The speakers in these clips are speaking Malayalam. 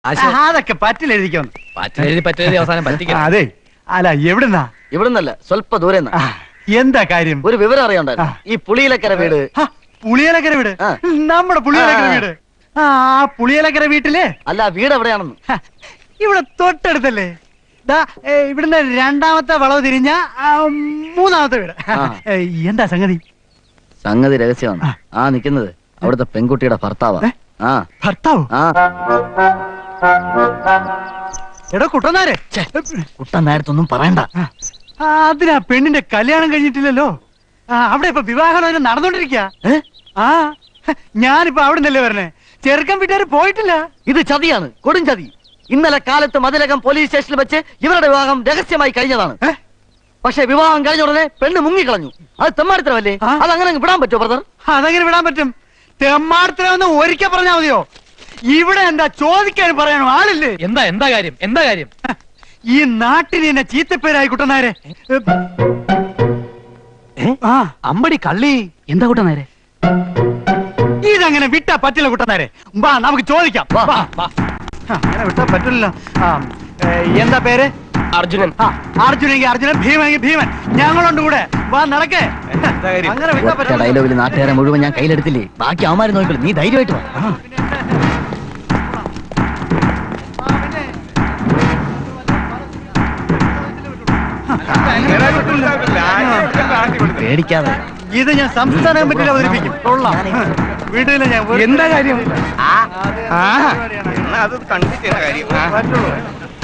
ആശ- ആ, അതൊക്കെ പറ്റിലെഴുതിക്കോന്ന് പറ്റെഴുതി പറ്റെഴുതി അവസാനം പറ്റിക്കാം അതെ അല്ല എവിടുന്നാ ഇവിടുന്നല്ല സ്വല്പ ദൂരെ ആ, എന്താ കാര്യം ഒരു വിവരം അറിയണ്ടായിരുന്നു ആ. ഈ പുളിയിലക്കര വീട് ആ, പുളിയലക്കര വീട് ആ. നമ്മുടെ പുളിയലക്കര ആ. വീട് ആ ആ പുളിയലക്കര വീട്ടില് അല്ല ആ വീട് എവിടെയാണെന്ന് ഹ, ഇവിടെ തൊട്ടടുത്തല്ലേ ദാ ഏ, ഇവിടുന്ന് രണ്ടാമത്തെ വളവ് തിരിഞ്ഞ ആ, മൂന്നാമത്തെ വീട് ആ. ഏ, എന്താ സംഗതി സംഗതി രഹസ്യമാണ് ആ. ആ നിക്കുന്നത് അവിടുത്തെ പെൺകുട്ടിയുടെ ഭർത്താവാ ഏ? ആ ഭർത്താവ് ആ എടോ കുട്ടനാരെ കുട്ടൻ നേരത്തൊന്നും പറയണ്ട ആ, അതിനാ പെണ്ണിന്റെ കല്യാണം കഴിഞ്ഞിട്ടില്ലല്ലോ ആ അവിടെ ഇപ്പൊ വിവാഹം നടന്നോണ്ടിരിക്ക ഏ? ആ ഹ, ഞാനിപ്പോ അവിടെ നിന്നല്ലേ പറഞ്ഞേ ചെറുക്കൻ വീട്ടുകാർ പോയിട്ടില്ല ഇത് ചതിയാണ് കൊടും ചതി ഇന്നലെ കാലത്ത് മതിലകം പോലീസ് സ്റ്റേഷനിൽ വെച്ച് ഇവരുടെ വിവാഹം രഹസ്യമായി കഴിഞ്ഞതാണ് ഏ? പക്ഷെ വിവാഹം കഴിഞ്ഞ ഉടനെ പെണ്ണ് മുങ്ങിക്കളഞ്ഞു അത് തെമ്മാടിത്തരമല്ലേ ആ. അത് അങ്ങനെ അങ്ങ് വിടാൻ പറ്റുമോ ബ്രദർ അതെങ്ങനെ വിടാൻ പറ്റും തെമ്മാടത്തിനൊന്ന് ഒരിക്കൽ പറഞ്ഞാ മതിയോ ഇവിടെ എന്താ ചോദിക്കാൻ പറയാനോ ആളില്ലേ എന്താ എന്താ കാര്യം എന്താ കാര്യം ഹ, ഈ നാട്ടിന് എന്നെ ചീത്തപ്പേരായി കുട്ടനാരെ ആ അമ്പടി കള്ളി എന്താ കൂട്ടാ നേരെ ഇതങ്ങനെ വിട്ടാ പറ്റില്ല കുട്ടനാരെ വാ നമുക്ക് ചോദിക്കാം വാ, വാ. വാ. ആ, അങ്ങനെ വിട്ടാ പറ്റില്ല ആ ഏ, എന്താ പേര് അർജുനൻ ആ അർജുനെങ്കിൽ അർജുനൻ ഭീമനെങ്കിൽ ഭീമൻ ഞങ്ങളുണ്ട് കൂടെ വാ നടക്കേ അങ്ങനെ വിട്ടാ ഒറ്റ പറ്റില്ല ഡയലോഗിൽ നാട്ടുകാരെ മുഴുവൻ ഞാൻ കയ്യിലെടുത്തില്ലേ ബാക്കി അവന്മാര് നോക്കില്ല നീ ധൈര്യമായിട്ട് വാ പേടിക്കാതെ ഇത് ഞാൻ സംസ്ഥാന കമ്മിറ്റിയിൽ അവതരിപ്പിക്കും കൊള്ളാം വീട്ടിൽ ഞാൻ ഒരു- എന്താ കാര്യം പരിപാടിയാണ്. അത് കണ്ടിട്ട് കാര്യം ആ. പറ്റുള്ളൂ.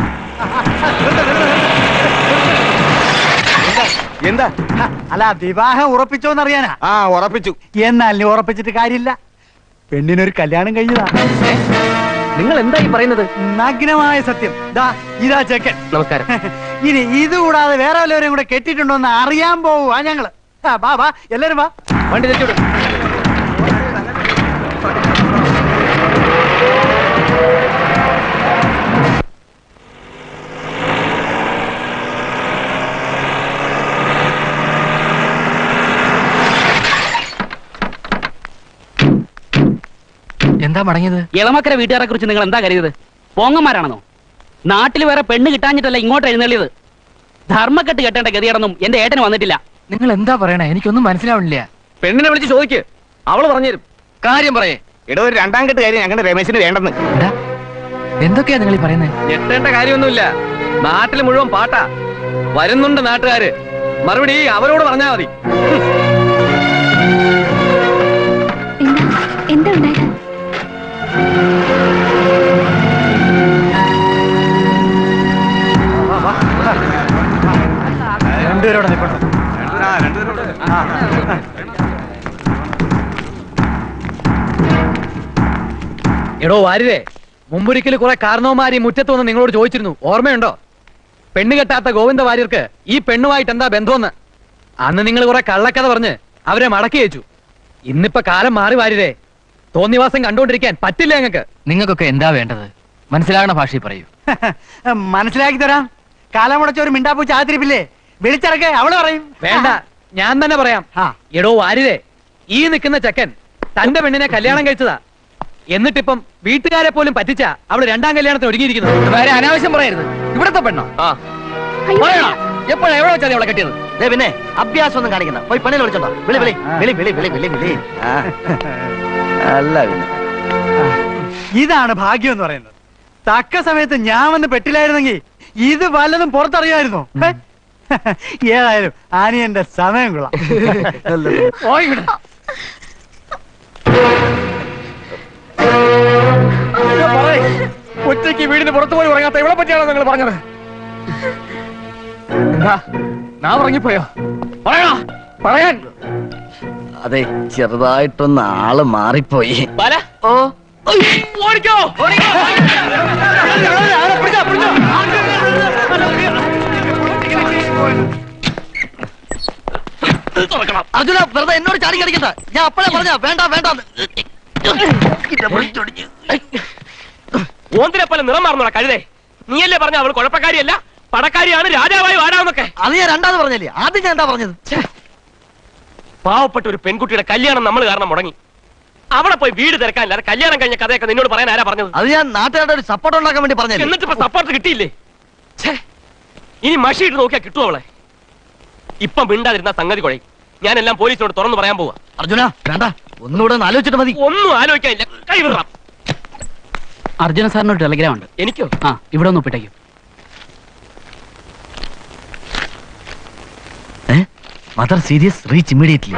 എന്താ ഹ, അല്ല വിവാഹം ഉറപ്പിച്ചോന്നറിയാനാ ആ ഉറപ്പിച്ചു എന്നാൽ നീ ഉറപ്പിച്ചിട്ട് കാര്യമില്ല പെണ്ണിനൊരു കല്യാണം കഴിഞ്ഞതാ നിങ്ങൾ എന്താ ഈ പറയുന്നത് നഗ്നമായ സത്യം ദാ ഇതാ ചെക്കൻ നമസ്കാരം ഇനി ഇത് കൂടാതെ വേറെ വല്ലവരെയും കൂടെ കെട്ടിയിട്ടുണ്ടോ എന്ന് അറിയാൻ പോവുക ഞങ്ങള് ആ, വാ വാ എല്ലാരും വാ വണ്ടി തെറ്റിവിടും എന്താ മടങ്ങിയത് ഇളമക്കര വീട്ടുകാരെ കുറിച്ച് നിങ്ങൾ എന്താ കരുതിയത് പോങ്ങന്മാരാണെന്നോ നാട്ടിൽ വേറെ പെണ്ണ് കിട്ടാഞ്ഞിട്ടല്ല ഇങ്ങോട്ട് എഴുന്നള്ളിയത് ധർമ്മക്കെട്ട് കെട്ടേണ്ട ഗതികടന്നും എന്റെ ഏട്ടന് വന്നിട്ടില്ല നിങ്ങൾ എന്താ പറയണേ എനിക്കൊന്നും മനസ്സിലാവണില്ല പെണ്ണിനെ വിളിച്ച് ചോദിക്ക് അവള് പറഞ്ഞുതരും കാര്യം പറയേ എടോ ഒരു രണ്ടാം കെട്ട് കാര്യം ഞങ്ങളുടെ രമേശിന് വേണ്ടെന്ന് എന്താ എന്തൊക്കെയാ നിങ്ങൾ ഈ പറയുന്നത് ഞെട്ടേണ്ട കാര്യമൊന്നുമില്ല നാട്ടിൽ മുഴുവൻ പാട്ടാ വരുന്നുണ്ട് നാട്ടുകാര് മറുപടി അവരോട് പറഞ്ഞാ മതി എന്താ എന്താ ഉണ്ടായത് രണ്ടുപേരോടെ നിൽക്കണം എടോ വാരിതേ മുമ്പൊരിക്കൽ കുറെ കാരണവന്മാര് ഈ മുറ്റത്ത് വന്ന് നിങ്ങളോട് ചോദിച്ചിരുന്നു ഓർമ്മയുണ്ടോ പെണ്ണ് കെട്ടാത്ത ഗോവിന്ദ വാര്യർക്ക് ഈ പെണ്ണുമായിട്ട് എന്താ ബന്ധമെന്ന് അന്ന് നിങ്ങൾ കുറെ കള്ളക്കഥ പറഞ്ഞ് അവരെ മടക്കി അയച്ചു ഇന്നിപ്പോ കാലം മാറി വാരിതേ തോന്നിവാസം കണ്ടുകൊണ്ടിരിക്കാൻ പറ്റില്ല ഞങ്ങൾക്ക് നിങ്ങൾക്കൊക്കെ എന്താ വേണ്ടത് മനസ്സിലാകണ ഭാഷയിൽ പറയൂ മനസ്സിലാക്കി തരാം കാലം മുടച്ച ഒരു മിണ്ടാപ്പൂച്ച ആതിരിപ്പില്ലേ വിളിച്ചിറക്കെ അവള് പറയും വേണ്ട ഞാൻ തന്നെ പറയാം ആ. എടോ വാരിതേ ഈ നിൽക്കുന്ന ചെക്കൻ തന്റെ പെണ്ണിനെ കല്യാണം കഴിച്ചതാ എന്നിട്ടിപ്പം വീട്ടുകാരെ പോലും പറ്റിച്ച അവള് രണ്ടാം കല്യാണത്തിന് ഒരുങ്ങിയിരിക്കുന്നു വേറെ അനാവശ്യം പറയരുത് ഇവിടത്തെ പെണ്ണോ ആ പറയണോ എപ്പോഴാ എവിടെ വെച്ചാ നീ അവളെ കെട്ടിയത് ദേ പിന്നെ അഭ്യാസം ഒന്നും കാണിക്കണ്ട പോയി പെണ്ണിനെ വിളിച്ചോണ്ടോ വിളി വിളി വിളി വിളി വിളി വിളി വിളി ആ. അല്ല പിന്നെ ഇതാണ് ഭാഗ്യം എന്ന് പറയുന്നത് തക്ക സമയത്ത് ഞാൻ വന്ന് പെട്ടില്ലായിരുന്നെങ്കിൽ ഇത് വല്ലതും പുറത്തറിയായിരുന്നോ ഹെ? ഏതായാലും ആനിയന്റെ സമയം കൊള്ളാം ഒറ്റയ്ക്ക് വീടിന് പുറത്തു പോയി ഉറങ്ങാത്ത ഇവളെ പറ്റിയാണോ നിങ്ങൾ പറഞ്ഞത് എന്താ നാ ഉറങ്ങിപ്പോയോ പറയണോ പറയാൻ അതെ ചെറുതായിട്ടൊന്ന് ആള് മാറിപ്പോയി ബാല ഓ ഓടിക്കോ ഓടിക്കോ അർജുന വെറുതെ എന്നോട് ചാടി കളിക്കണ്ട ഞാൻ അപ്പഴേ പറഞ്ഞ വേണ്ട വേണ്ട ഓന്തിനെ പോലെ നിറം മാറുന്നോടാ കഴുതേ നീയല്ലേ പറഞ്ഞ അവൾ കുഴപ്പക്കാരിയല്ല പടക്കാരിയാണ് രാജാവായി വാടാന്നൊക്കെ അത് ഞാൻ രണ്ടാമത് പറഞ്ഞല്ലേ ആദ്യം ഞാൻ എന്താ പറഞ്ഞത് പാവപ്പെട്ട ഒരു പെൺകുട്ടിയുടെ കല്യാണം നമ്മൾ കാരണം മുടങ്ങി അവിടെ പോയി വീട് തിരക്കാനില്ലാതെ കല്യാണം കഴിഞ്ഞ കഥയൊക്കെ നിന്നോട് പറയാൻ ആരാ പറഞ്ഞത് അത് ഞാൻ നാട്ടുകാരുടെ ഒരു സപ്പോർട്ട് ഉണ്ടാക്കാൻ വേണ്ടി പറഞ്ഞല്ലേ എന്നിട്ട് ഇപ്പൊ സപ്പോർട്ട് കിട്ടിയില്ലേ ഛേ ഇനി മഷിയിട്ട് നോക്കിയാ കിട്ടുമോ അവളെ ഇപ്പം മിണ്ടാതിരുന്ന സംഗതി കുഴയും ഞാനെല്ലാം പോലീസിനോട് തുറന്നു പറയാൻ പോവാ അർജുന വേണ്ട ഒന്നുകൂടെ ഒന്ന് ആലോചിച്ചിട്ട് മതി ഒന്നും ആലോചിക്കാനില്ല കൈവിടാം അർജുന സാറിന് ഒരു ടെലഗ്രാം ഉണ്ട് എനിക്കോ ആ ഇവിടെ ഒന്ന് ഒപ്പിട്ടേക്കും മദർ സീരിയസ് റീച്ച് ഇമ്മീഡിയറ്റ്ലി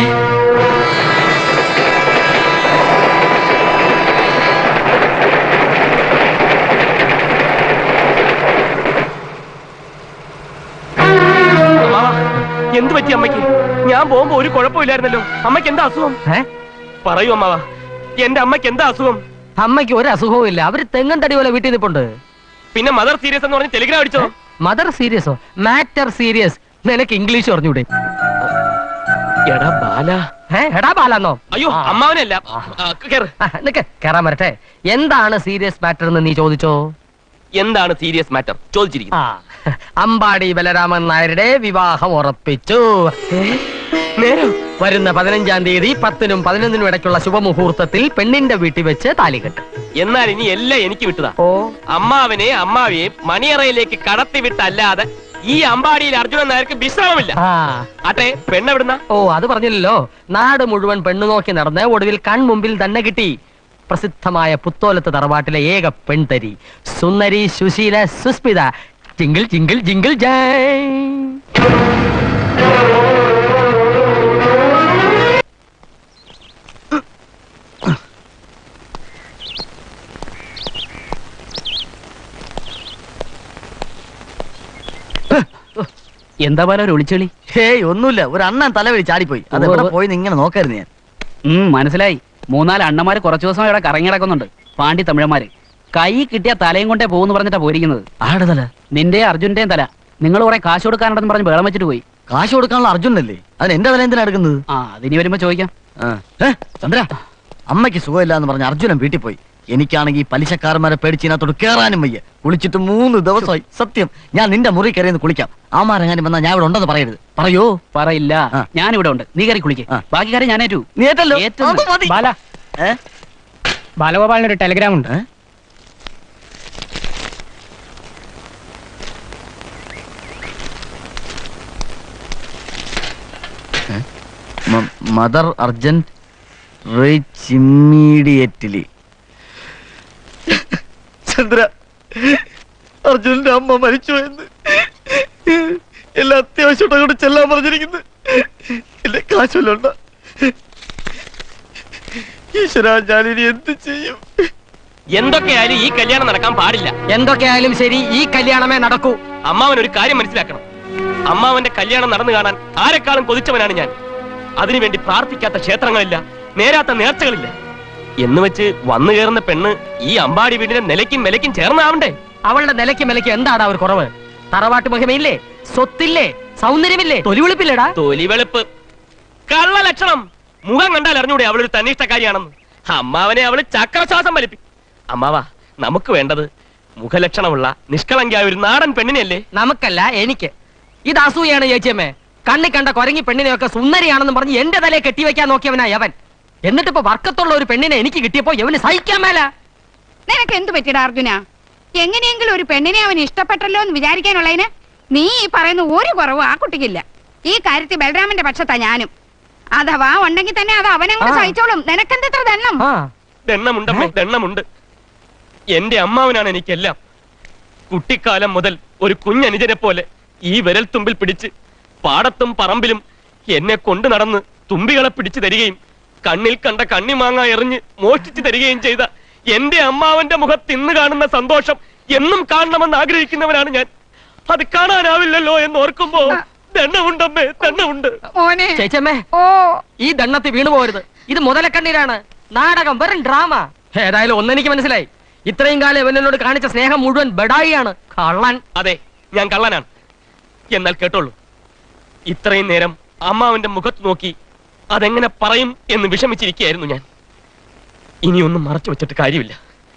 അമ്മാവാ, എന്ത് പറ്റി അമ്മയ്ക്ക് ഞാൻ പോകുമ്പോ ഒരു കുഴപ്പമില്ലായിരുന്നല്ലോ അമ്മയ്ക്ക് എന്താ അസുഖം പറയൂ അമ്മാവാ എന്റെ അമ്മയ്ക്ക് എന്താ അസുഖം അമ്മയ്ക്ക് ഒരു അസുഖവും ഇല്ല അവര് തെങ്ങൻ തടി പോലെ വീട്ടിൽ നിൽപ്പുണ്ട് പിന്നെ മദർ സീരിയസ് എന്ന് പറഞ്ഞ് ടെലിഗ്രാം അടിച്ചോ മദർ സീരിയസോ മാറ്റർ സീരിയസ് നിനക്ക് ഇംഗ്ലീഷ് പറഞ്ഞൂടെ എടാ ബാല ഏ എടാ ബാലാന്നോ അയ്യോ ആ. അമ്മാവനല്ല ആ, കേറ് ആ, നിക്ക് കേറാൻ വരട്ടെ എന്താണ് സീരിയസ് മാറ്റർ എന്ന് നീ ചോദിച്ചോ എന്താണ് സീരിയസ് മാറ്റർ ചോദിച്ചിരിക്കുന്നത് ആ അമ്പാടി ബലരാമൻ നായരുടെ വിവാഹം ഉറപ്പിച്ചു നേരോ വരുന്ന പതിനഞ്ചാം തീയതി പത്തിനും പതിനൊന്നിനും ഇടയ്ക്കുള്ള ശുഭമുഹൂർത്തത്തിൽ പെണ്ണിന്റെ വീട്ടിൽ വെച്ച് താലികെട്ട് എന്നാൽ ഇനി എല്ലാം എനിക്ക് വിട്ടതാ ഓ അമ്മാവനെ അമ്മാവിയെ മണിയറയിലേക്ക് കടത്തി വിട്ടല്ലാതെ ഈ അമ്പാടിയിൽ അർജുനൻ നായർക്ക് വിശ്രമമില്ല ആ ആട്ടെ പെണ്ണെവിടുന്ന ഓ അത് പറഞ്ഞില്ലല്ലോ നാട് മുഴുവൻ പെണ്ണു നോക്കി നടന്ന് ഒടുവിൽ കൺമുമ്പിൽ തന്നെ കിട്ടി പ്രസിദ്ധമായ പുത്തോലത്ത് തറവാട്ടിലെ ഏക പെൺതരി സുന്ദരി Sushila Susmita jingle jingle jingle ജയ് എന്താ പോലെ ഒരു ഒളിച്ചെളി ഹേയ് ഒന്നുമില്ല ഒരു അണ്ണൻ തലവലി ചാടിപ്പോയി അത് എവിടെ ഉവ്വ്. പോയി ഇങ്ങനെ നോക്കായിരുന്നു ഞാൻ ഉം മനസ്സിലായി മൂന്നാല് അണ്ണന്മാര് കുറച്ചു ദിവസം ഇവിടെ കറങ്ങി കിടക്കുന്നുണ്ട് പാണ്ടി തമിഴന്മാര് കൈ കിട്ടിയ തലയും കൊണ്ടേ പോകുന്നു പറഞ്ഞിട്ടാ പോയിരിക്കുന്നത് ആരുടെ തല നിന്റെ അർജുന്റെയും തല നിങ്ങൾ കുറെ കാശ് കൊടുക്കാനുണ്ടെന്ന് പറഞ്ഞ് ബേളം വെച്ചിട്ട് പോയി കാശ് കൊടുക്കാനുള്ള അർജുനല്ലേ അതിന് എന്റെ തല എന്തിനാ എടുക്കുന്നത് ആ അതിനി വരുമ്പോ ചോദിക്കാം ആ. ഏ, ചന്ദ്ര അമ്മയ്ക്ക് സുഖമില്ല എന്ന് പറഞ്ഞ് അർജുനൻ വീട്ടിൽ പോയി എനിക്കാണെങ്കിൽ ഈ പലിശക്കാരന്മാരെ പേടിച്ച് ഇതിനകത്തോട് കേറാനും വയ്യ കുളിച്ചിട്ട് മൂന്ന് ദിവസമായി സത്യം ഞാൻ നിന്റെ മുറി കയറിയെന്ന് കുളിക്കാം ആമാരെങ്ങാനും വന്നാൽ ഞാൻ ഇവിടെ ഉണ്ടെന്ന് പറയരുത് പറയോ പറയില്ല ആ. ഞാൻ ഇവിടെ ഉണ്ട് നീ കയറി കുളിക്ക് ആ. ബാക്കി കാര്യം ഞാൻ ഏറ്റു നീ ഏറ്റല്ലോ ഏറ്റുന്നു. അത് മതി. ബാല ഏ? ബാലഗോപാലിന് ഒരു ടെലിഗ്രാം ഉണ്ട് ഏ? ഏ? മ- mother urgent reach immediately Chandra അർജുനന്റെ അമ്മ മരിച്ചു എന്ന് എല്ലാ അത്യാവശ്യം അങ്ങോട്ട് ചെല്ലാൻ പറഞ്ഞിരിക്കുന്നു ഇല്ല കാശുമല്ലുണ്ട ഈശ്വര ഞാനിനി എന്ത് ചെയ്യും എന്തൊക്കെയായാലും ഈ കല്യാണം നടക്കാൻ പാടില്ല എന്തൊക്കെയായാലും ശരി ഈ കല്യാണമേ നടക്കൂ അമ്മാവൻ ഒരു കാര്യം മനസ്സിലാക്കണം അമ്മാവന്റെ കല്യാണം നടന്നു കാണാൻ ആരെക്കാളും കൊതിച്ചവനാണ് ഞാൻ അതിനുവേണ്ടി പ്രാർത്ഥിക്കാത്ത ക്ഷേത്രങ്ങളില്ല നേരാത്ത നേർച്ചകളില്ല എന്ന് വെച്ച് വന്നു കയറുന്ന പെണ്ണ് ഈ അമ്പാടി വീടിന്റെ നിലയ്ക്കും വിലയ്ക്കും ചേർന്നാവണ്ടേ അവളുടെ നിലയ്ക്ക് നിലയ്ക്ക് എന്താടാ ഒരു കുറവ് തറവാട്ട് മഹിമയില്ലേ സ്വത്തില്ലേ സൗന്ദര്യമില്ലേ തൊലിവെളുപ്പില്ലേടാ തൊലി വെളുപ്പ് കള്ള ലക്ഷണം മുഖം കണ്ടാൽ അറിഞ്ഞൂടെ അവളൊരു തന്നിഷ്ടക്കാരിയാണെന്ന് അമ്മാവനെ അവള് ചക്രശ്വാസം വലിപ്പി അമ്മാവാ നമുക്ക് വേണ്ടത് മുഖലക്ഷണമുള്ള നിഷ്കളങ്കിയായ ഒരു നാടൻ പെണ്ണിനെയല്ലേ നമുക്കല്ല എനിക്ക് ഇത് അസൂയാണ് ചേച്ചിയമ്മേ കണ്ണി കണ്ട കൊരങ്ങി പെണ്ണിനെയൊക്കെ സുന്ദരിയാണെന്ന് പറഞ്ഞ് എന്റെ തലയെ കെട്ടിവെക്കാൻ നോക്കിയവനാ യവൻ എന്നിട്ട് ഇപ്പൊ വർക്കത്തുള്ള ഒരു പെണ്ണിനെ എനിക്ക് കിട്ടിയപ്പോ യവന് സഹിക്കാൻ മേല നിനക്ക് എന്ത് പറ്റിയടാ അർജുന എങ്ങനെയെങ്കിലും ഒരു പെണ്ണിനെ അവൻ ഇഷ്ടപ്പെട്ടല്ലോ എന്ന് വിചാരിക്കാനുള്ളതിന് നീ ഈ പറയുന്ന ഒരു കുറവും ആ കുട്ടിക്കില്ല ഈ കാര്യത്തിൽ ബലരാമന്റെ പക്ഷത്താ ഞാനും അഥവാ ഉണ്ടെങ്കിൽ തന്നെ അത് അവനങ്ങോട്ട് ആ. സഹിച്ചോളും നിനക്കെന്തത്ര ദണ്ണം ആ ദണ്ണമുണ്ടമ്മേ ദണ്ണമുണ്ട് എന്റെ അമ്മാവനാണ് എനിക്കെല്ലാം കുട്ടിക്കാലം മുതൽ ഒരു കുഞ്ഞനുജനെ പോലെ ഈ വിരൽ തുമ്പിൽ പിടിച്ച് പാടത്തും പറമ്പിലും എന്നെ കൊണ്ടു നടന്ന് തുമ്പികളെ പിടിച്ചു തരികയും കണ്ണിൽ കണ്ട കണ്ണിമാങ്ങ എറിഞ്ഞ് മോഷ്ടിച്ചു തരികയും ചെയ്ത എന്റെ അമ്മാവന്റെ മുഖത്ത് ഇന്ന് കാണുന്ന സന്തോഷം എന്നും കാണണമെന്ന് ആഗ്രഹിക്കുന്നവനാണ് ഞാൻ അത് കാണാനാവില്ലല്ലോ എന്ന് ഓർക്കുമ്പോ ദണ്ണമുണ്ടമ്മേ ദണ്ണമുണ്ട് മോനെ ചേച്ചമ്മേ ഓ ഈ ദണ്ണത്തിൽ വീണു പോരുത് ഇത് മുതലക്കണ്ണീരാണ് നാടകം വെറും ഡ്രാമ ഏതായാലും ഒന്നെനിക്ക് മനസ്സിലായി ഇത്രയും കാലം ഇവനോട് കാണിച്ച സ്നേഹം മുഴുവൻ ബഡായിയാണ് കള്ളൻ അതെ ഞാൻ കള്ളനാണ് എന്നാൽ കേട്ടോളൂ ഇത്രയും നേരം അമ്മാവന്റെ മുഖത്ത് നോക്കി അതെങ്ങനെ പറയും എന്ന് വിഷമിച്ചിരിക്കുകയായിരുന്നു ഞാൻ ഇനിയൊന്നും മറച്ചു വെച്ചിട്ട് കാര്യമില്ല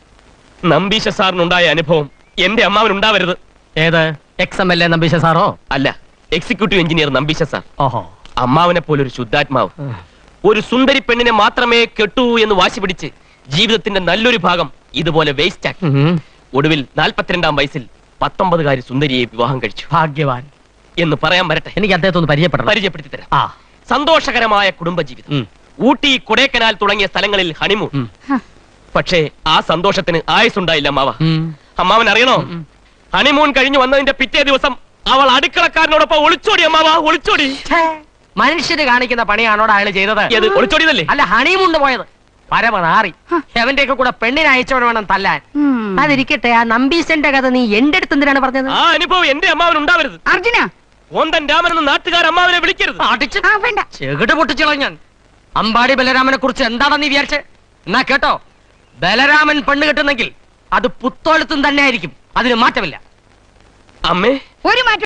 നമ്പീശ സാറിനുണ്ടായ അനുഭവം എന്റെ അമ്മാവൻ ഉണ്ടാവരുത് ഏത് എക്സ് എം എൽ എ നമ്പീശ സാറോ അല്ല എക്സിക്യൂട്ടീവ് എഞ്ചിനീയർ നമ്പീശ സാർ ഓഹോ അമ്മാവനെ പോലെ ഒരു ശുദ്ധാത്മാവ് ഒരു സുന്ദരി പെണ്ണിനെ മാത്രമേ കെട്ടൂ എന്ന് വാശി പിടിച്ച് ജീവിതത്തിന്റെ നല്ലൊരു ഭാഗം ഇതുപോലെ വേസ്റ്റ് ആക്കി ഉം. ഒടുവിൽ നാൽപ്പത്തിരണ്ടാം വയസ്സിൽ പത്തൊമ്പതുകാരി സുന്ദരിയെ വിവാഹം കഴിച്ചു ഭാഗ്യവാൻ എന്ന് പറയാൻ വരട്ടെ എനിക്ക് അദ്ദേഹത്തെ ഒന്ന് പരിചയപ്പെടണം പരിചയപ്പെടുത്തി തരാം ആ സന്തോഷകരമായ കുടുംബജീവിതം ഉം. ഊട്ടി കൊടൈക്കനാൽ തുടങ്ങിയ സ്ഥലങ്ങളിൽ ഹണിമൂൺ ഉം. പക്ഷേ ആ സന്തോഷത്തിന് ആയുസുണ്ടായില്ല അമ്മാവ ഉം. അമ്മാവൻ അറിയണോ ഹണിമൂൺ കഴിഞ്ഞു വന്നതിന്റെ പിറ്റേ ദിവസം അവൾ അടുക്കളക്കാരനോടൊപ്പം ഒളിച്ചോടി അമ്മാവ ഒളിച്ചോടി ഛേ, മനുഷ്യര് കാണിക്കുന്ന പണിയാണോടാ അയാൾ ചെയ്തത് ഏത് ഒളിച്ചോടിയതല്ലേ അല്ല ഹണിമുണ്ട് പോയത് പരമനാറി എവന്റെ ഒക്കെ കൂടെ പെണ്ണിനെ അയച്ചവൻ വേണം തല്ലാൻ ഉം. അതിരിക്കട്ടെ ആ നമ്പീശന്റെ കഥ നീ എന്റെ അടുത്ത് എന്തിനാണ് പറഞ്ഞത് ആ അനുഭവം എന്റെ അമ്മാവൻ ഉണ്ടാവരുത് അർജുന ഓന്തൻ രാമൻ എന്ന നാട്ടുകാർ അമ്മാവനെ വിളിക്കരുത് അടിച്ച് ആ വേണ്ട ചെകിട് പൊട്ടിച്ചളഞ്ഞ ഞാൻ അമ്പാടി ബലരാമനെ കുറിച്ച് എന്താണെന്ന് നീ വിചാരിച്ചേ എന്നാ കേട്ടോ ബലരാമൻ പെണ്ണ് കെട്ടുന്നെങ്കിൽ അത് പുത്തോളത്തും തന്നെ ആയിരിക്കും അതിന് മാറ്റമില്ല അമ്മേ ഒരു മാറ്റം